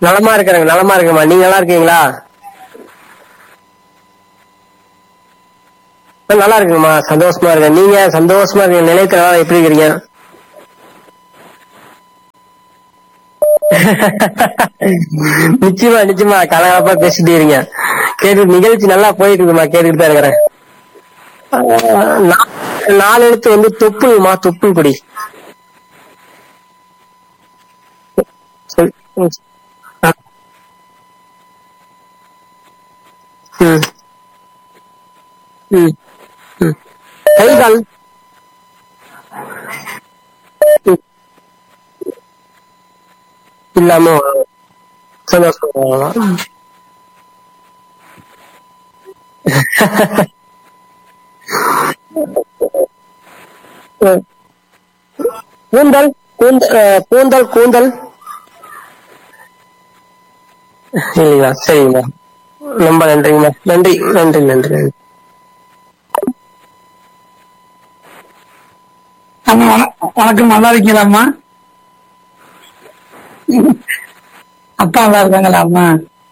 நலமா இருக்கிறேங்க நலமா இருக்கேம்மா நீங்க நல்லா இருக்கீங்களா ஆ, நல்லா இருக்குங்கம்மா சந்தோஷமா இருக்கேன் நீங்க சந்தோஷமா இருக்கீங்க நிலையத்துல எப்படி இருக்கிறீங்க நிச்சயமா நிச்சயமா கலகலப்பா பேசிட்டு இருக்கீங்க கேட்டு நிகழ்ச்சி நல்லா போயிட்டு இருக்குமா கேட்டுட்டு தான் இருக்கிறேன் ஆ, நா- நாலு எழுத்து வந்து தொப்புள்மா தொப்புள் குடி சொல்- ம். ஆ. ம். ம். ம். கை கால் ம். இல்லாம சந்தோஷம் அவ்வளவுதான். ம். கூந்தல் கூந்தல் அஹ், கூந்தல் கூந்தல் இல்லைங்களா சரிங்கம்மா ரொம்ப நன்றிங்கம்மா நன்றி நன்றி நன்றி நன்றி அம்மா வண- வணக்கம் நல்லா இருக்கீங்களாம்மா அப்பா நல்லா இருக்காங்களா அம்மா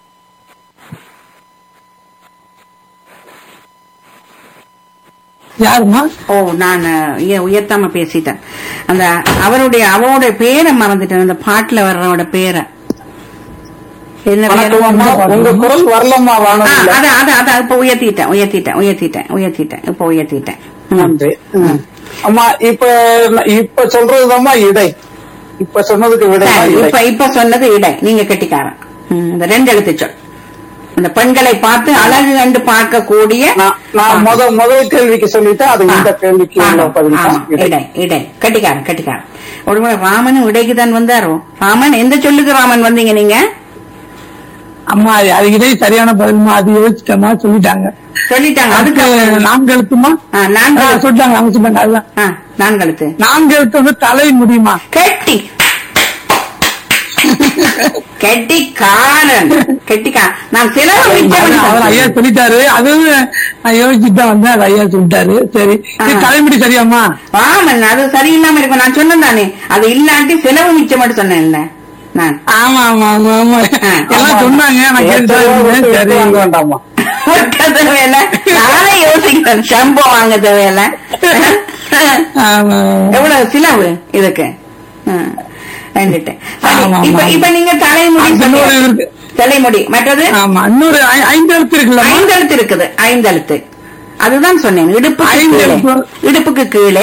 யாருமா ஓ நான் உய- உயர்த்தாம பேசிட்டேன் அந்த அவருடைய அவரோட பேரை மறந்துட்டேன் அந்த பாட்டுல வர்றவோட பேரை என்ன பேரு? வணக்கம் அம்மா உங்க குரல் வரலம்மா ஆ, வானொலியில அதான் அதான் அதான் இப்ப உயர்த்திட்டேன் உயர்த்திட்டேன் உயர்த்திட்டேன் உயர்த்திட்டேன் இப்ப உயர்த்திட்டேன் ம். நன்றி ம். அம்மா இப்ப இப்ப சொல்றதுதாம்மா இடை இப்ப சொன்னதுக்கு விடை சரி, இப்ப இப்ப சொன்னது இடை நீங்க கெட்டிக்காரன் ம், இந்த ரெண்டு எழுத்து சொல் அந்த பெண்களை பார்த்து அழகு கண்டு பார்க்கக்கூடிய நான் நான் முத முதல் கேள்விக்கு சொல்லிட்டேன் அது இந்த கேள்விக்கு ஆமா, உள்ள பதில் தான் ஆமா, இடை. இடை இடை கட்டிக்காரன் கட்டிக்காரன் ஒருமுறை ராமனும் இடைக்கு தான் வந்தாரோ ராமன் எந்த சொல்லுக்கு ராமன் வந்தீங்க நீங்க அம்மா அது- அது இடை சரியான பதில்மா அது யோசிச்சோமா சொல்லிட்டாங்க சொல்லிட்டாங்க அதுக்கு அதுக்கு நான்கு எழுத்துமா ஆ, நான்கு ஆ, சொல்லிட்டாங்க அவங்க சொன்னாங்க அதுதான் ஆ, நான்கு எழுத்து நான்கு எழுத்து வந்து தலை முடியுமா கெட்டி கெட்டிக்காரன் கெட்டிக்காரன் நான் சில அவர் ஐயா சொல்லிட்டாரு அது நான் யோசிச்சுட்டு தான் வந்தேன் அது ஐயா சொல்லிட்டாரு சரி இது ஆ. தலைமுடி சரியாம்மா ஆமன் அது சரியில்லாம இருக்கும் நான் சொன்னேன் தானே அது இல்லாட்டி செலவு மிச்சம் மட்டும் சொன்னேன் இல்ல நான் ஆமா ஆமா ஆமா ஆமா ஆ, எல்லாம் சொன்னாங்க நான் கேட்டுதான் இருந்தேன். சரி வேண்டாமா ஒட்ட தேவையில்ல நானே யோசிக்கிறேன் ஷம்போ வாங்க தேவையில்ல ஆமா, ஆமா. எவ்வளவு செலவு இதுக்கு ஆ, வந்துட்டேன். சரி, ஆமா, இப்ப ஆமா. இப்ப நீங்க தலைமுடி அது இன்னொரு இருக்கு. தலைமுடி மற்றது ஆமா இன்னொரு ஐ- ஐந்து எழுத்து இருக்குல்ல ஐந்தெழுத்து இருக்குது ஐந்தெழுத்து அதுதான் சொன்னேன் இடுப்புக்கு கீழே ஐந்தெழுத்து. இடுப்புக்கு கீழே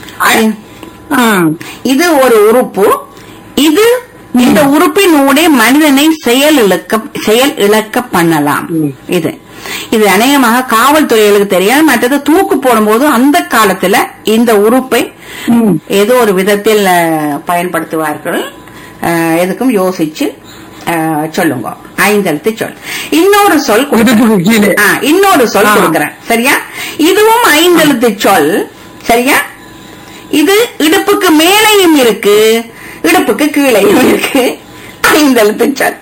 இது ஒரு உறுப்பு இது இந்த உறுப்பினூடே மனிதனை செயல் இழக்க செயல் இழக்க பண்ணலாம் இது இது அநேகமாக காவல்துறைகளுக்கு தெரியாது மற்றது தூக்கு போடும்போது அந்த காலத்துல இந்த உறுப்பை ஏதோ ஒரு விதத்தில் அஹ், பயன்படுத்துவார்கள் அஹ், எதுக்கும் யோசிச்சு அஹ், சொல்லுங்க ஐந்தெழுத்து சொல் இன்னொரு சொல் கொடுக்கிறேன். இடுப்புக்கு கீழே ஆ, இன்னொரு சொல் ஆ. கொடுக்கிறேன் சரியா இதுவும் ஐந்தெழுத்து சொல் சரியா இது இடுப்புக்கு மேலேயும் இருக்கு இடுப்புக்கு கீழேயும் இருக்கு ஐந்தெழுத்து சொல்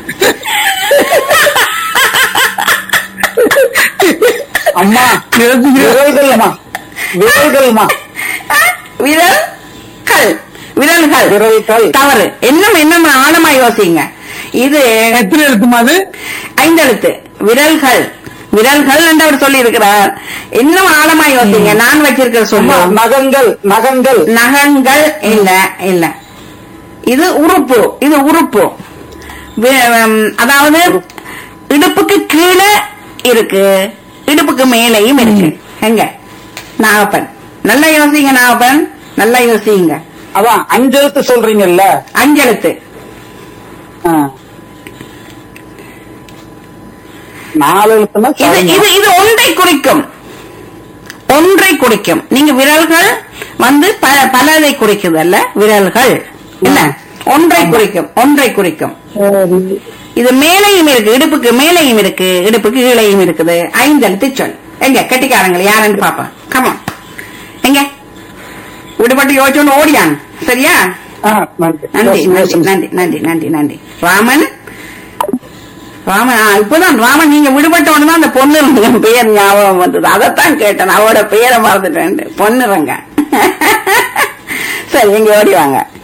அம்மா விரல்கள்மா விரல்கள்மா விரல்கள் விரல்கள் விரல்கள். தவறு இன்னும் இன்னும் ஆழமா யோசிங்க இது எத்தனை எழுத்துமா அது ஐந்தெழுத்து விரல்கள் விரல்கள் என்று அவர் சொல்லி இருக்கிறார் இன்னும் ஆழமா யோசிங்க நான் வச்சிருக்கிற அம்மா, சொல்லு நகங்கள் நகங்கள் நகங்கள் இல்ல இல்ல இது உறுப்பு இது உறுப்பு வி- ஹம், அதாவது இடுப்புக்கு கீழே இருக்கு இடுப்புக்கு மேலேயும் இருக்கு எங்க நாகப்பன் நல்லா யோசிங்க நாகப்பன் நல்லா யோசிங்க அதான் அஞ்சு எழுத்து சொல்றீங்கல்ல அஞ்செழுத்து ஆ. நாலு எழுத்துனா இது சரிங்க. இது இது ஒன்றை குறிக்கும் ஒன்றை குறிக்கும் நீங்க விரல்கள் வந்து ப- பலதை குறிக்குது அல்ல விரல்கள் இல்ல ஒன்றை குறிக்கும் ஒன்றை குறிக்கும் சரி. இது மேலையும் இருக்கு இடுப்புக்கு மேலையும் இருக்கு இடுப்புக்கு கீழையும் இருக்குது ஐந்தெழுத்து சொல் எங்க கெட்டிக்காரங்கள் யாருன்னு பாப்போம் கமான் எங்க விடுபட்டு யோசிச்சோன்னு ஓடியான் சரியா ஆ, நன்றி நன்றி யோசி, நன்றி யோசி. நன்றி நன்றி நன்றி நன்றி ராமன் ராமன் ஆ, இப்பதான் ராமன் நீங்க விடுபட்டவனு தான் அந்த பொண்ணு இருந்த பெயர் ஞாபகம் வந்தது அதைத்தான் கேட்டேன் அவரோட பெயரை மறந்துட்டேன் பொண்ணுறங்க சரி இங்க ஓடி வாங்க